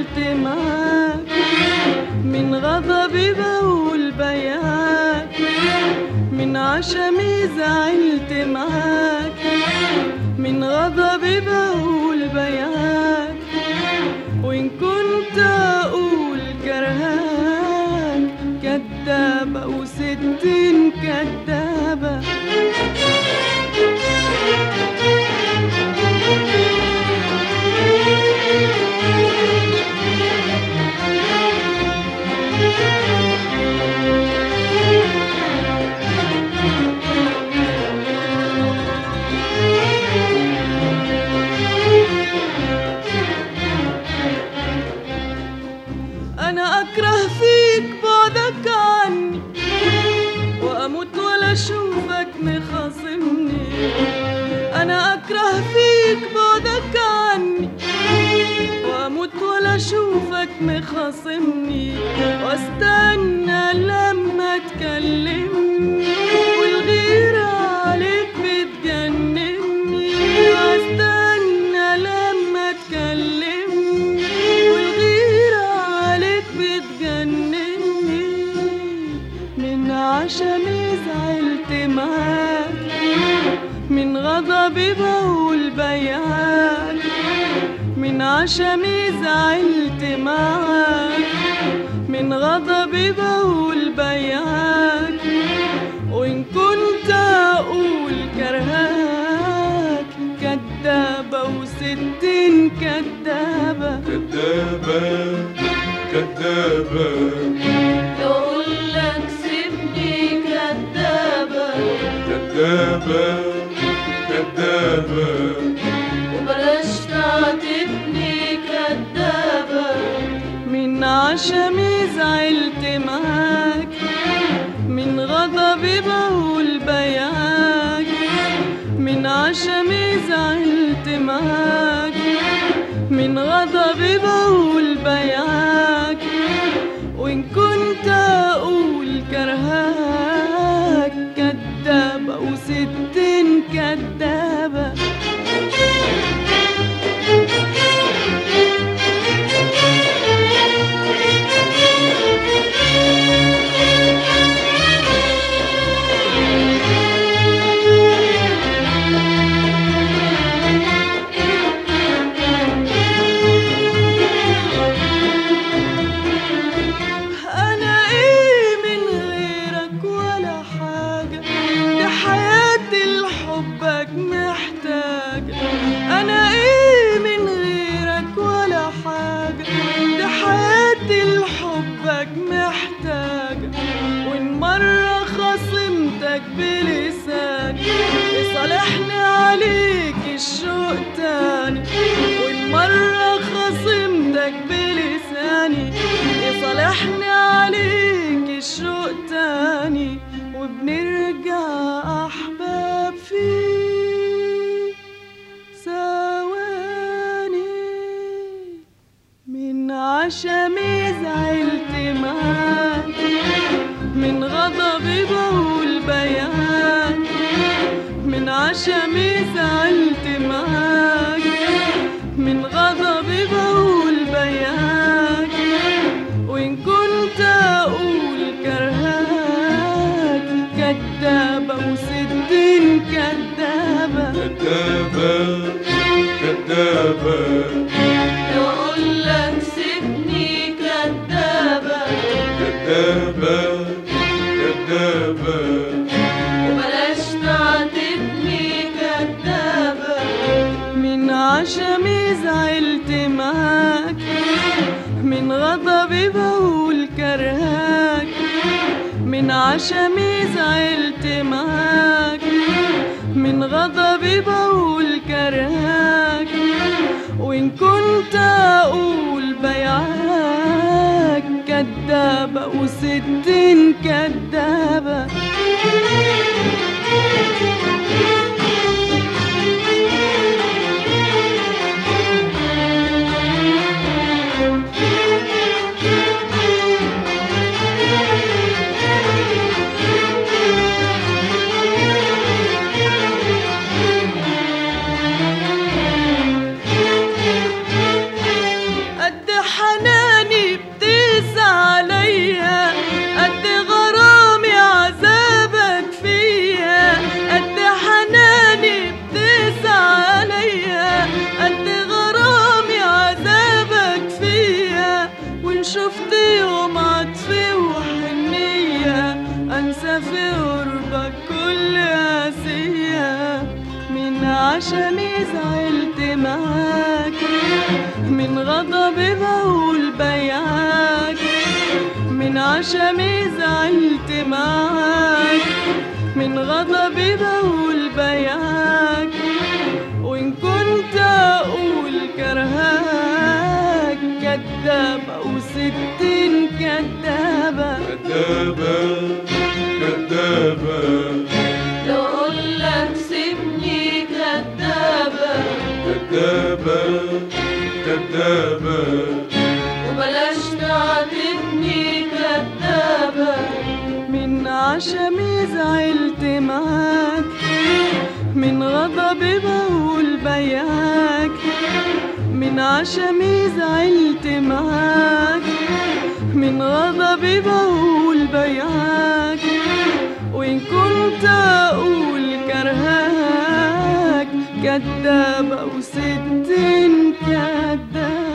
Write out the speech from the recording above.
زعلت معاك من غضبي بقول بياك من عشمي زعلت معاك من غضبي بقول بياك وإن كنت أقول كرهان كدابة وستين كدابة أنا أكره فيك بعدك عني وأموت ولا أشوفك مخاصمني أنا أكره فيك بعدك عني وأموت ولا أشوفك مخاصمني وأستنى لما تكلمني والغيرة عليك بتجنني وأستنى لما تكلمني والغيرة عليك بتجنني من عشمي زعلت معاك من غضبي بقول بياك من عشمي زعلت معاك من غضبي بقول بياك وإن كنت أقول كرهاك كدابة وستين كدابة كدابة كدابة يقول لك سيبني كدابة كدابة كدابة وبلاش تعاتبني كدابة من عشمي زعلت معاك من غضبي بقول بياك من عشمي زعلت معاك من غضبي بقول بياك وإن كنت أقول كرهاك كدابة وستين كدابة أنا إيه من غيرك ولا حاجة دي حياتي لحبك محتاجة أنا إيه من غيرك ولا حاجة دي حياتي لحبك محتاجة وإن مرة خصمتك بلساني يصالحني عليك الشوق تاني وإن مرة خصمتك بلساني يصالحني عليك الشوق تاني وبنرجع أحباب في ثواني من عشمي زعلت معاك من غضبي بقول بيان من عشمي زعلت معاك من غضبي بقول بياك وإن كنت أقول كرهاك كدابة وستين كدابة كدابة كدابة يقول لك سيبني كدابة كدابة كدابة وبلاش تعاتبني كدابة من عشمي زعلت معاك من غضبي بقول كرهاك من عشمي زعلت معاك من غضبي بقول كرهاك وإن كنت أقول بيعاك كدابة وستين كدابة قد حنان انا في قربك كل قاسية من عشمي زعلت معاك من غضبي بقول بياك من عشمي زعلت معاك من غضبي بقول بياك وإن كنت أقول كرهاك كدابة وستين كدابة كدابة كدابة لو أقولك سيبني كدابة كدابة كدابة وبلاش تعاتبني كدابة من عشمي زعلت معاك من غضبي بقول بياك من عشمي زعلت معاك من غضبي بقول بياك وإن كنت أقول كرهاك كدابة وستين كدابة